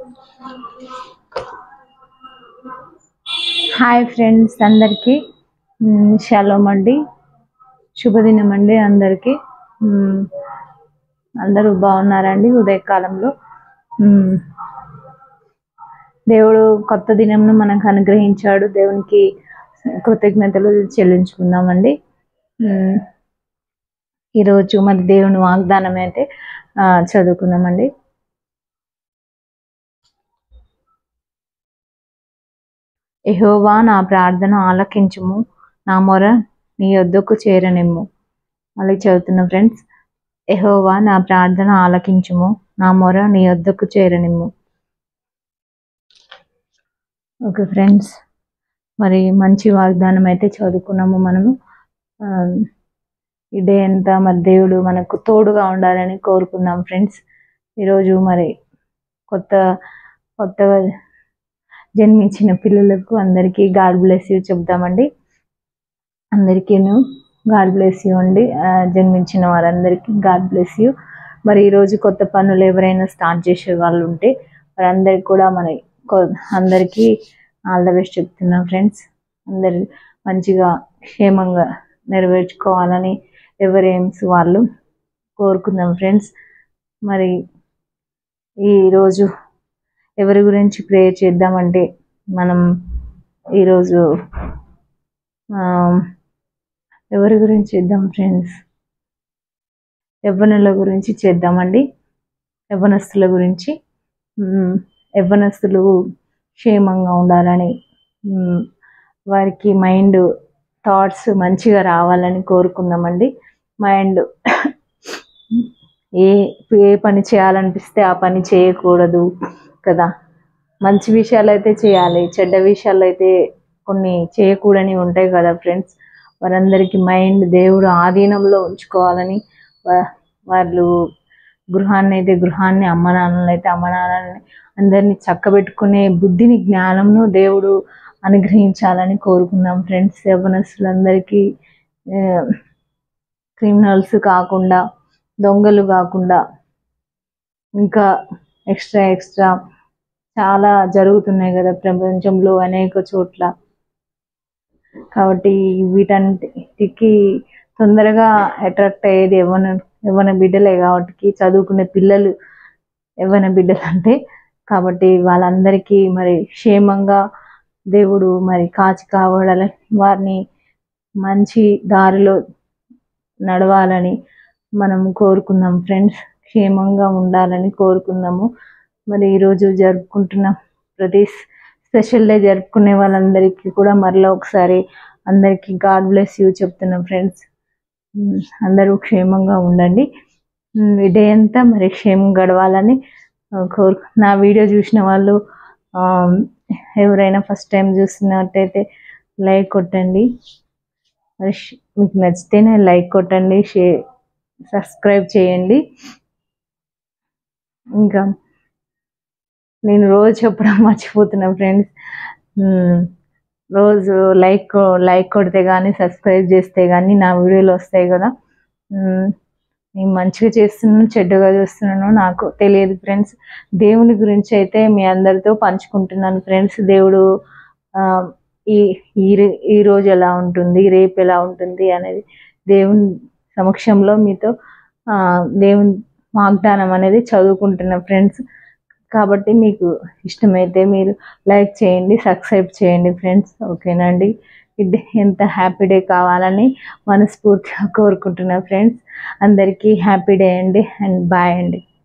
Hi friends అందరికీ మ్, shalom అండి శుభదినం అండి అందరికీ మ్, అందరూ బాగున్నారండి ఉదయకాలంలో మ్, దేవుడు కొత్త దినంను మనకు అనుగ్రహించాడు దేవునికి కృతజ్ఞతలు చెల్లించుకుందామండి మ్, ఈరోజు మరి దేవుని వాగ్దానం అయితే ఆ, చదువుకుందామండి యెహోవా నా ప్రార్థన ఆలకించుము నా మొర నీ యొద్దకు చేరనిమ్ము మళ్ళీ చదువుతున్న ఫ్రెండ్స్ యెహోవా నా ప్రార్థన ఆలకించుము నా మొర నీ యొద్దకు చేరనిమ్ము ఓకే ఫ్రెండ్స్ మరి మంచి వాగ్దానం అయితే చదువుకున్నాము మనము ఆ, ఈ డే అంతా మరి దేవుడు మనకు తోడుగా ఉండాలని కోరుకుందాం ఫ్రెండ్స్ ఈరోజు మరి కొత్త కొత్తగా జన్మించిన పిల్లలకు అందరికీ గాడ్ బ్లెస్ యూ చెప్దామండి అందరికీను గాడ్ బ్లెస్ యూ అండి ఆ, జన్మించిన వారందరికీ గాడ్ బ్లెస్ యూ మరి ఈరోజు కొత్త పనులు ఎవరైనా స్టార్ట్ చేసే వాళ్ళు ఉంటే వారందరికీ కూడా మరి కొ- అందరికీ ఆల్ ద బెస్ట్ చెప్తున్నాం ఫ్రెండ్స్ అందరు మంచిగా క్షేమంగా నెరవేర్చుకోవాలని ఎవరి ఎయిమ్స్ వాళ్ళు కోరుకుందాం ఫ్రెండ్స్ మరి ఈరోజు ఎవరి గురించి ప్రేయర్ చేద్దామంటే మనం ఈరోజు ఆ, ఎవరి గురించి చేద్దాం ఫ్రెండ్స్ యవ్వనుల గురించి చేద్దామండి యవ్వనస్తుల గురించి మ్, యవ్వనస్తులు క్షేమంగా ఉండాలని మ్, వారికి మైండ్ థాట్స్ మంచిగా రావాలని కోరుకుందామండి మైండ్ ఏ ఏ పని చేయాలనిపిస్తే ఆ పని చేయకూడదు కదా మంచి విషయాలు అయితే చేయాలి చెడ్డ విషయాలు అయితే కొన్ని చేయకూడని ఉంటాయి కదా ఫ్రెండ్స్ వారందరికీ మైండ్ దేవుడు ఆధీనంలో ఉంచుకోవాలని వా- వాళ్ళు గృహాన్ని అయితే గృహాన్ని అమ్మ నాన్నలు అయితే అమ్మ నాన్నల్ని అందరినీ చక్కబెట్టుకునే బుద్ధిని జ్ఞానంను దేవుడు అనుగ్రహించాలని కోరుకుందాం ఫ్రెండ్స్ యవనస్తులందరికీ క్రిమినల్స్ కాకుండా దొంగలు కాకుండా ఇంకా ఎక్స్ట్రా ఎక్స్ట్రా చాలా జరుగుతున్నాయి కదా ప్రపంచంలో అనేక చోట్ల కాబట్టి వీటన్నిటికి తొందరగా అట్రాక్ట్ అయ్యేది యవ్వన యవ్వన బిడ్డలే కాబట్టి చదువుకునే పిల్లలు యవ్వన బిడ్డలు అంటే కాబట్టి వాళ్ళందరికీ మరి క్షేమంగా దేవుడు మరి కాచి కావడాలని వారిని మంచి దారిలో నడవాలని మనం కోరుకుందాం ఫ్రెండ్స్ క్షేమంగా ఉండాలని కోరుకుందాము మరి ఈరోజు జరుపుకుంటున్న ప్రతి స్పెషల్ డే జరుపుకునే వాళ్ళందరికీ కూడా మరలా ఒకసారి అందరికీ గాడ్ బ్లెస్ యూ చెప్తున్నాం ఫ్రెండ్స్ అందరూ క్షేమంగా ఉండండి ఉమ్, ఈ డే అంతా మరి క్షేమం గడవాలని ఆ, కోరు నా వీడియో చూసిన వాళ్ళు ఆ, ఎవరైనా ఫస్ట్ టైం చూస్తున్నట్టయితే లైక్ కొట్టండి మరి ష్- మీకు నచ్చితేనే లైక్ కొట్టండి షేర్ సబ్స్క్రైబ్ చేయండి ఇంకా నేను రోజు చెప్పడం మర్చిపోతున్నా ఫ్రెండ్స్ రోజు లైక్ లైక్ కొడితే కానీ సబ్స్క్రైబ్ చేస్తే కానీ నా వీడియోలు వస్తాయి కదా మ్మ్. నేను మంచిగా చేస్తున్నాను చెడ్డగా చేస్తున్నాను నాకు తెలియదు ఫ్రెండ్స్ దేవుని గురించి అయితే మీ అందరితో పంచుకుంటున్నాను ఫ్రెండ్స్ దేవుడు ఆ, ఈ ఈ రే- ఈ రోజు ఎలా ఉంటుంది రేపు ఎలా ఉంటుంది అనేది దేవుని సమక్షంలో మీతో ఆ, దేవుని వాగ్దానం అనేది చదువుకుంటున్నా ఫ్రెండ్స్ కాబట్టి మీకు ఇష్టమైతే మీరు లైక్ చేయండి సబ్స్క్రైబ్ చేయండి ఫ్రెండ్స్ ఓకేనండి ఇది ఎంత హ్యాపీ డే కావాలని మనస్ఫూర్తిగా కోరుకుంటున్నా ఫ్రెండ్స్ అందరికీ హ్యాపీ డే అండి అండ్ బాయ్ అండి